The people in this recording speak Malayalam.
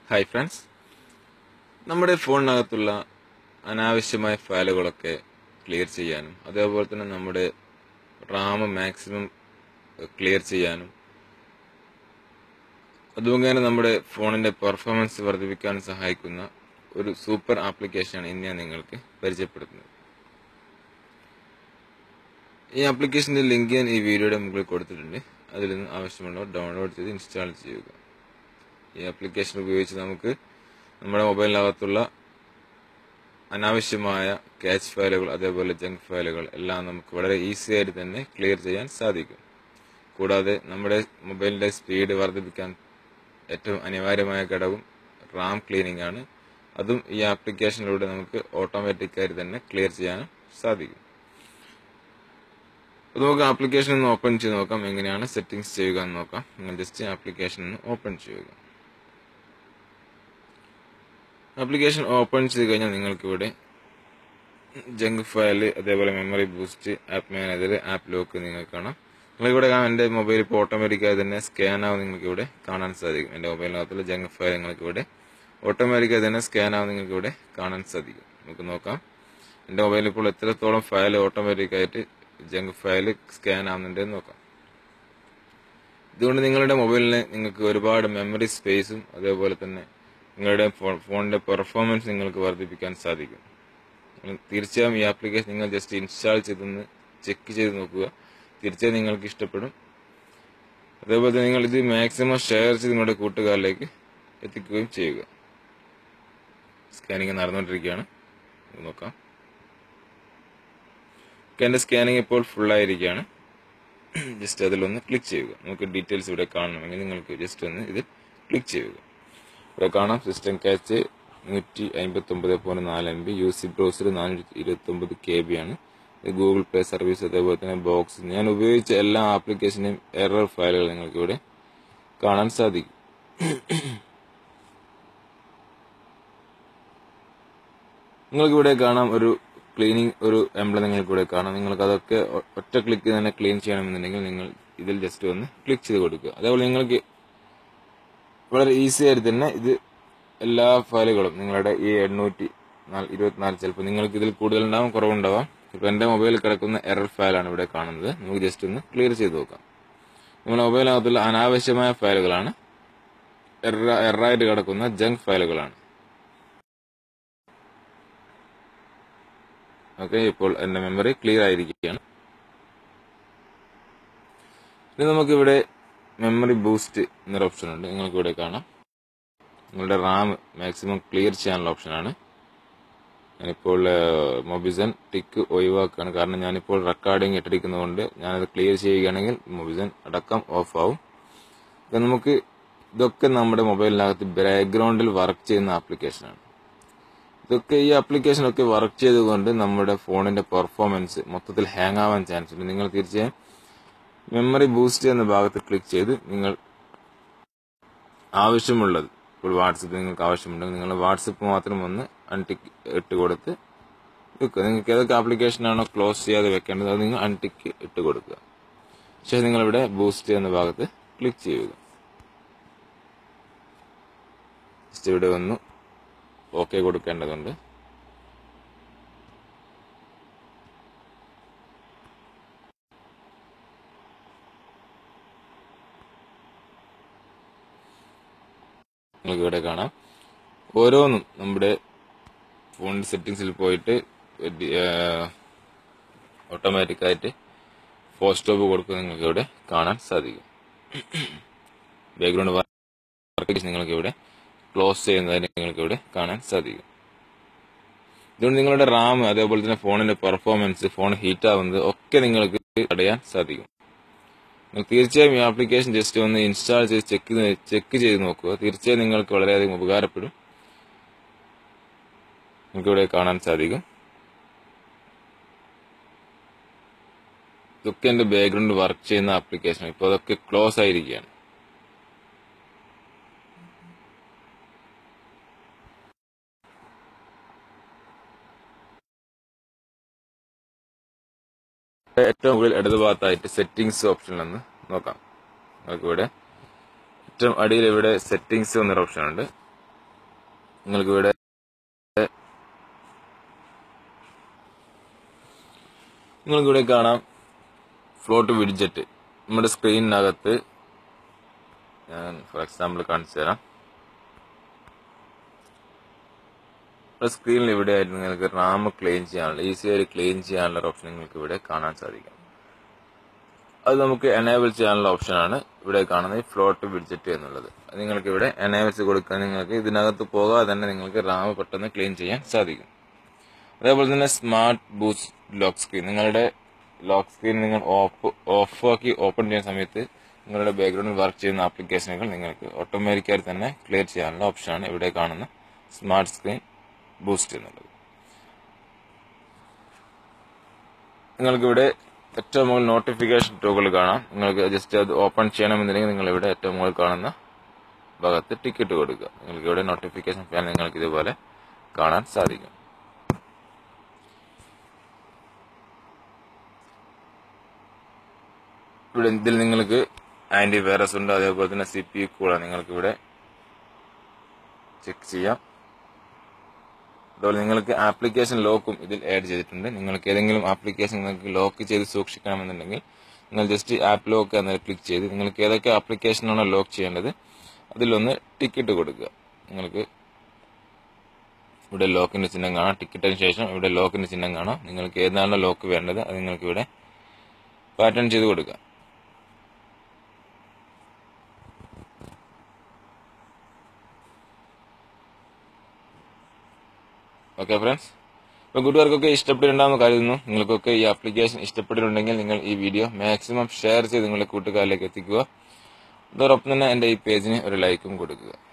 ഹായ് ഫ്രണ്ട്സ് നമ്മുടെ ഫോണിനകത്തുള്ള അനാവശ്യമായ ഫയലുകളൊക്കെ ക്ലിയർ ചെയ്യാനും അതേപോലെ തന്നെ നമ്മുടെ റാം മാക്സിമം ക്ലിയർ ചെയ്യാനും അതുമുഖേന നമ്മുടെ ഫോണിന്റെ പെർഫോമൻസ് വർദ്ധിപ്പിക്കാൻ സഹായിക്കുന്ന ഒരു സൂപ്പർ ആപ്ലിക്കേഷനാണ് ഇന്ന് ഞാൻ നിങ്ങൾക്ക് പരിചയപ്പെടുത്തുന്നത് ഈ ആപ്ലിക്കേഷന്റെ ലിങ്ക് ഞാൻ ഈ വീഡിയോയുടെ മുകളിൽ കൊടുത്തിട്ടുണ്ട് അതിൽ നിന്ന് ആവശ്യമുള്ളവർ ഡൗൺലോഡ് ചെയ്ത് ഇൻസ്റ്റാൾ ചെയ്യുക ഈ ആപ്ലിക്കേഷൻ ഉപയോഗിച്ച് നമുക്ക് നമ്മുടെ മൊബൈലിനകത്തുള്ള അനാവശ്യമായ ക്യാച്ച് ഫയലുകൾ അതേപോലെ ജങ്ക് ഫയലുകൾ എല്ലാം നമുക്ക് വളരെ ഈസി ആയിട്ട് തന്നെ ക്ലിയർ ചെയ്യാൻ സാധിക്കും കൂടാതെ നമ്മുടെ മൊബൈലിന്റെ സ്പീഡ് വർദ്ധിപ്പിക്കാൻ ഏറ്റവും അനിവാര്യമായ ഘടകം റാം ക്ലീനിങ് ആണ് അതും ഈ ആപ്ലിക്കേഷനിലൂടെ നമുക്ക് ഓട്ടോമാറ്റിക്കായി തന്നെ ക്ലിയർ ചെയ്യാനും സാധിക്കും അപ്പോൾ നമുക്ക് ആപ്ലിക്കേഷൻ ഒന്ന് ഓപ്പൺ ചെയ്ത് നോക്കാം എങ്ങനെയാണ് സെറ്റിംഗ്സ് ചെയ്യുക എന്ന് നോക്കാം നിങ്ങൾ ജസ്റ്റ് ആപ്ലിക്കേഷൻ ഒന്ന് ഓപ്പൺ ചെയ്യുക ആപ്ലിക്കേഷൻ ഓപ്പൺ ചെയ്ത് കഴിഞ്ഞാൽ നിങ്ങൾക്ക് ഇവിടെ ജങ്ക് ഫയൽ അതേപോലെ memory boost app manager app lock നിങ്ങൾക്ക് കാണാം നിങ്ങൾക്കിവിടെ കാണാം എൻ്റെ മൊബൈൽ ഇപ്പോൾ ഓട്ടോമാറ്റിക്കായി തന്നെ സ്കാൻ ആവും നിങ്ങൾക്ക് ഇവിടെ കാണാൻ സാധിക്കും എൻ്റെ മൊബൈലിനകത്തുള്ള ജങ്ക് ഫയൽ നിങ്ങൾക്ക് ഇവിടെ ഓട്ടോമാറ്റിക്കായി തന്നെ സ്കാൻ ആവും നിങ്ങൾക്ക് ഇവിടെ കാണാൻ സാധിക്കും നമുക്ക് നോക്കാം എൻ്റെ മൊബൈലിൽ ഇപ്പോൾ എത്രത്തോളം ഫയൽ ഓട്ടോമാറ്റിക്കായിട്ട് ജങ്ക് ഫയൽ സ്കാൻ ആവുന്നുണ്ട് എന്ന് നോക്കാം ഇതുകൊണ്ട് നിങ്ങളുടെ മൊബൈലിന് നിങ്ങൾക്ക് ഒരുപാട് മെമ്മറി സ്പേസും അതേപോലെ തന്നെ നിങ്ങളുടെ ഫോണിന്റെ പെർഫോമൻസ് നിങ്ങൾക്ക് വർദ്ധിപ്പിക്കാൻ സാധിക്കും തീർച്ചയായും ഈ ആപ്ലിക്കേഷൻ നിങ്ങൾ ജസ്റ്റ് ഇൻസ്റ്റാൾ ചെയ്തൊന്ന് ചെക്ക് ചെയ്ത് നോക്കുക തീർച്ചയായും നിങ്ങൾക്ക് ഇഷ്ടപ്പെടും അതേപോലെ തന്നെ നിങ്ങൾ ഇത് മാക്സിമം ഷെയർ ചെയ്ത് നിങ്ങളുടെ കൂട്ടുകാരിലേക്ക് എത്തിക്കുകയും ചെയ്യുക സ്കാനിങ് നടന്നുകൊണ്ടിരിക്കുകയാണ് നോക്കാം എൻ്റെ സ്കാനിങ് ഇപ്പോൾ ഫുൾ ആയിരിക്കുകയാണ് ജസ്റ്റ് അതിലൊന്ന് ക്ലിക്ക് ചെയ്യുക നമുക്ക് ഡീറ്റെയിൽസ് ഇവിടെ കാണണമെങ്കിൽ നിങ്ങൾക്ക് ജസ്റ്റ് ഒന്ന് ഇത് ക്ലിക്ക് ചെയ്യുക ഇവിടെ കാണാം സിസ്റ്റം ക്യാച്ച് നൂറ്റി അമ്പത്തി ഒമ്പത് പോയിന്റ് നാല് M B U C browser നാനൂറ്റി ഇരുപത്തി ഒമ്പത് കെ ബി ആണ് ഗൂഗിൾ പേ സർവീസ് അതേപോലെ തന്നെ ബോക്സ് ഞാൻ ഉപയോഗിച്ച എല്ലാ ആപ്ലിക്കേഷനെയും എറർ ഫയലുകൾ നിങ്ങൾക്ക് ഇവിടെ കാണാൻ സാധിക്കും നിങ്ങൾക്ക് ഇവിടെ കാണാം ഒരു ക്ലീനിങ് ഒരു എംബ്ലം നിങ്ങൾക്ക് ഇവിടെ കാണാം നിങ്ങൾക്ക് അതൊക്കെ ഒറ്റ ക്ലിക്ക് തന്നെ ക്ലീൻ ചെയ്യണമെന്നുണ്ടെങ്കിൽ നിങ്ങൾ ഇതിൽ ജസ്റ്റ് ഒന്ന് ക്ലിക്ക് ചെയ്ത് കൊടുക്കുക അതേപോലെ നിങ്ങൾക്ക് വളരെ ഈസി ആയിട്ട് തന്നെ ഇത് എല്ലാ ഫയലുകളും നിങ്ങളുടെ ഈ എണ്ണൂറ്റി ഇരുപത്തിനാല് ചിലപ്പോൾ നിങ്ങൾക്ക് ഇതിൽ കൂടുതലുണ്ടാവും കുറവുണ്ടാവാം ഇപ്പൊ എന്റെ മൊബൈലിൽ കിടക്കുന്ന എറർ ഫയലാണ് ഇവിടെ കാണുന്നത് നമുക്ക് ജസ്റ്റ് ഒന്ന് ക്ലിയർ ചെയ്ത് നോക്കാം നിങ്ങളുടെ മൊബൈലിനകത്തുള്ള അനാവശ്യമായ ഫയലുകളാണ് എററായിട്ട് കിടക്കുന്ന ജങ്ക് ഫയലുകളാണ് ഓക്കെ ഇപ്പോൾ എന്റെ മെമ്മറി ക്ലിയർ ആയിരിക്കുകയാണ് ഇനി നമുക്കിവിടെ മെമ്മറി ബൂസ്റ്റ് എന്നൊരു ഓപ്ഷൻ ഉണ്ട് നിങ്ങൾക്ക് ഇവിടെ കാണാം നിങ്ങളുടെ റാം മാക്സിമം ക്ലിയർ ചെയ്യാനുള്ള ഓപ്ഷനാണ് ഞാനിപ്പോൾ മൊബിസൺ ടിക്ക് ഒഴിവാക്കുകയാണ് കാരണം ഞാനിപ്പോൾ റെക്കോർഡിംഗ് ഇട്ടിരിക്കുന്നതുകൊണ്ട് ഞാനത് ക്ലിയർ ചെയ്യുകയാണെങ്കിൽ മൊബിസൺ അടക്കം ഓഫ് ആവും ഇപ്പം നമുക്ക് ഇതൊക്കെ നമ്മുടെ മൊബൈലിനകത്ത് ബാക്ക്ഗ്രൗണ്ടിൽ വർക്ക് ചെയ്യുന്ന ആപ്ലിക്കേഷനാണ് ഇതൊക്കെ ഈ ആപ്ലിക്കേഷനൊക്കെ വർക്ക് ചെയ്തുകൊണ്ട് നമ്മുടെ ഫോണിന്റെ പെർഫോമൻസ് മൊത്തത്തിൽ ഹാങ് ആവാൻ ചാൻസ് ഉണ്ട് നിങ്ങൾ തീർച്ചയായും മെമ്മറി ബൂസ്റ്റ് എന്ന ഭാഗത്ത് ക്ലിക്ക് ചെയ്ത് നിങ്ങൾ ആവശ്യമുള്ളത് ഇപ്പോൾ വാട്സപ്പ് നിങ്ങൾക്ക് ആവശ്യമുണ്ടെങ്കിൽ നിങ്ങൾ വാട്സപ്പ് മാത്രം ഒന്ന് അൺടിക്ക് ഇട്ട് കൊടുത്ത് വെക്കുക നിങ്ങൾക്ക് ഏതൊക്കെ ആപ്ലിക്കേഷനാണോ ക്ലോസ് ചെയ്യാതെ വെക്കേണ്ടത് അത് നിങ്ങൾ അൺടിക്ക് ഇട്ട് കൊടുക്കുക ശേഷം നിങ്ങളിവിടെ ബൂസ്റ്റ് എന്ന ഭാഗത്ത് ക്ലിക്ക് ചെയ്യുക ജസ്റ്റ് ഇവിടെ ഒന്ന് ഓക്കെ കൊടുക്കേണ്ടതുണ്ട് നിങ്ങൾക്ക് ഇവിടെ കാണാം ഓരോന്നും നമ്മുടെ ഫോൺ സെറ്റിംഗ്സിൽ പോയിട്ട് ഓട്ടോമാറ്റിക്കായിട്ട് ഫോർ സ്റ്റോപ്പ് കൊടുക്കുന്നത് നിങ്ങൾക്ക് ഇവിടെ കാണാൻ സാധിക്കും ബാക്ക്ഗ്രൗണ്ട് വർക്ക് നിങ്ങൾക്ക് ഇവിടെ ക്ലോസ് ചെയ്യുന്നതായിട്ട് നിങ്ങൾക്ക് ഇവിടെ കാണാൻ സാധിക്കും ഇതുകൊണ്ട് നിങ്ങളുടെ റാം അതേപോലെ തന്നെ ഫോണിന്റെ പെർഫോമൻസ് ഫോൺ ഹീറ്റ് ആവുന്നത് ഒക്കെ നിങ്ങൾക്ക് തടയാൻ സാധിക്കും നിങ്ങൾ തീർച്ചയായും ഈ ആപ്ലിക്കേഷൻ ജസ്റ്റ് ഒന്ന് ഇൻസ്റ്റാൾ ചെയ്ത് ചെക്ക് ചെക്ക് ചെയ്ത് നോക്കുക തീർച്ചയായും നിങ്ങൾക്ക് വളരെയധികം ഉപകാരപ്പെടും നിങ്ങൾക്ക് ഇവിടെ കാണാൻ സാധിക്കും ഇതൊക്കെ എന്റെ ബാക്ക്ഗ്രൗണ്ട് വർക്ക് ചെയ്യുന്ന ആപ്ലിക്കേഷൻ ഇപ്പോൾ അതൊക്കെ ക്ലോസ് ആയിരിക്കുകയാണ് ഏറ്റവും മുകളിൽ ഇടതുഭാഗത്തായിട്ട് സെറ്റിംഗ്സ് ഓപ്ഷനിൽ നിന്ന് നോക്കാം നമുക്ക് ഇവിടെ ഏറ്റവും അടിയിൽ ഇവിടെ സെറ്റിംഗ്സ് എന്നൊരു ഓപ്ഷൻ ഉണ്ട് നിങ്ങൾക്ക് ഇവിടെ നിങ്ങൾക്ക് ഇവിടെ കാണാം ഫ്ലോട്ട് വിഡ്ജറ്റ് നമ്മുടെ സ്ക്രീനിനകത്ത് ഞാൻ ഫോർ എക്സാമ്പിൾ കാണിച്ചു തരാം നമ്മുടെ സ്ക്രീനിൽ ഇവിടെ ആയിട്ട് നിങ്ങൾക്ക് റാം ക്ലെയിം ചെയ്യാനുള്ള ഈസി ആയിട്ട് ക്ലെയിം ചെയ്യാനുള്ള ഒരു ഓപ്ഷൻ നിങ്ങൾക്ക് ഇവിടെ കാണാൻ സാധിക്കും അത് നമുക്ക് എനേബിൾ ചെയ്യാനുള്ള ഓപ്ഷനാണ് ഇവിടെ കാണുന്നത് ഫ്ലോട്ട് വിഡ്ജറ്റ് എന്നുള്ളത് അത് നിങ്ങൾക്ക് ഇവിടെ എനേബിൾസ് കൊടുക്കാൻ നിങ്ങൾക്ക് ഇതിനകത്ത് പോകാതെ തന്നെ നിങ്ങൾക്ക് റാം പെട്ടെന്ന് ക്ലീൻ ചെയ്യാൻ സാധിക്കും അതേപോലെ തന്നെ സ്മാർട്ട് ബൂസ്റ്റ് ലോക്ക് സ്ക്രീൻ നിങ്ങളുടെ ലോക്ക് സ്ക്രീൻ നിങ്ങൾ ഓഫ് ഓഫ് ആക്കി ഓപ്പൺ ചെയ്യുന്ന സമയത്ത് നിങ്ങളുടെ ബാക്ക്ഗ്രൗണ്ടിൽ വർക്ക് ചെയ്യുന്ന ആപ്ലിക്കേഷനുകൾ നിങ്ങൾക്ക് ഓട്ടോമാറ്റിക്കായി തന്നെ ക്ലിയർ ചെയ്യാനുള്ള ഓപ്ഷനാണ് ഇവിടെ കാണുന്ന സ്മാർട്ട് സ്ക്രീൻ ബൂസ്റ്റ് എന്നുള്ളത് നിങ്ങൾക്കിവിടെ ഏറ്റവും മുകളിൽ നോട്ടിഫിക്കേഷൻ ടൂകൾ കാണാം നിങ്ങൾക്ക് ജസ്റ്റ് അത് ഓപ്പൺ ചെയ്യണമെന്നുണ്ടെങ്കിൽ നിങ്ങൾ ഇവിടെ ഏറ്റവും മുകളിൽ കാണുന്ന ഭാഗത്ത് ടിക്കറ്റ് കൊടുക്കുക നിങ്ങൾക്ക് ഇവിടെ നോട്ടിഫിക്കേഷൻ ഫാൻ നിങ്ങൾക്ക് ഇതുപോലെ കാണാൻ സാധിക്കും ഇവിടെ ഇതിൽ നിങ്ങൾക്ക് ആന്റി വൈറസ് ഉണ്ട് അതേപോലെ തന്നെ സി പി കൂടെ നിങ്ങൾക്ക് ഇവിടെ ചെക്ക് ചെയ്യാം അതുപോലെ നിങ്ങൾക്ക് ആപ്ലിക്കേഷൻ ലോക്കും ഇതിൽ ആഡ് ചെയ്തിട്ടുണ്ട് നിങ്ങൾക്ക് ഏതെങ്കിലും ആപ്ലിക്കേഷൻ നിങ്ങൾക്ക് ലോക്ക് ചെയ്ത് സൂക്ഷിക്കണമെന്നുണ്ടെങ്കിൽ നിങ്ങൾ ജസ്റ്റ് ആപ്പ് ലോക്ക് എന്നതിൽ ക്ലിക്ക് ചെയ്ത് നിങ്ങൾക്ക് ഏതൊക്കെ ആപ്ലിക്കേഷനാണോ ലോക്ക് ചെയ്യേണ്ടത് അതിലൊന്ന് ടിക്കറ്റ് കൊടുക്കുക നിങ്ങൾക്ക് ഇവിടെ ലോക്കിന്റെ ചിഹ്നം കാണാം ടിക്കറ്റിന് ശേഷം ഇവിടെ ലോക്കിന്റെ ചിഹ്നം കാണാം നിങ്ങൾക്ക് ഏതാണോ ലോക്ക് വേണ്ടത് അത് നിങ്ങൾക്ക് ഇവിടെ പാറ്റേൺ ചെയ്ത് കൊടുക്കുക ഓക്കെ ഫ്രണ്ട്സ് അപ്പോൾ കൂട്ടുകാർക്കൊക്കെ ഇഷ്ടപ്പെട്ടിട്ടുണ്ടാകുന്ന കരുതുന്നു നിങ്ങൾക്കൊക്കെ ഈ ആപ്ലിക്കേഷൻ ഇഷ്ടപ്പെട്ടിട്ടുണ്ടെങ്കിൽ നിങ്ങൾ ഈ വീഡിയോ മാക്സിമം ഷെയർ ചെയ്ത് നിങ്ങളുടെ കൂട്ടുകാരിലേക്ക് എത്തിക്കുക അതോടൊപ്പം തന്നെ എൻ്റെ ഈ പേജിന് ഒരു ലൈക്കും കൊടുക്കുക